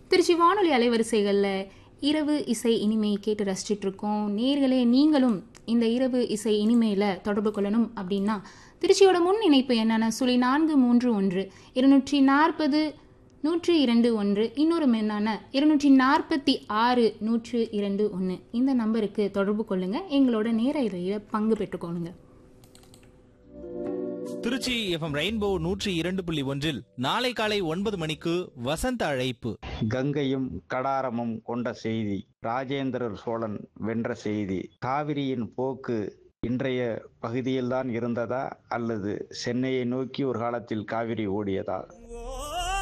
திருச்சி வானொலி அலைவரிசைகளில் இரவு இசை இனிமை கேட்டு ரசிச்சிட்டு இருக்கோம் நேர்களே நீங்களும் இந்த இரவு இசை இனிமையில் தொடர்பு கொள்ளணும் அப்படின்னா திருச்சியோட முன் இணைப்பு என்னென்ன சுழி நான்கு மூன்று ஒன்று இருநூற்றி நாற்பது நூற்றி இரண்டு ஒன்று இன்னொரு மென்னான இருநூற்றி நாற்பத்தி ஆறு நூற்று இரண்டு ஒன்று இந்த நம்பருக்கு தொடர்பு கொள்ளுங்க எங்களோட நேர இறையில் பங்கு பெற்றுக்கோணுங்க திருச்சி எஃப்எம் ரெயின்போ நூற்றி இரண்டு புள்ளி ஒன்றில் நாளை காலை ஒன்பது மணிக்கு வசந்த அழைப்பு கங்கையும் கடாரமும் கொண்ட செய்தி ராஜேந்திரர் சோழன் வென்ற செய்தி காவிரியின் போக்கு இன்றைய பகுதியில்தான் இருந்ததா அல்லது சென்னையை நோக்கி ஒரு காலத்தில் காவிரி ஓடியதா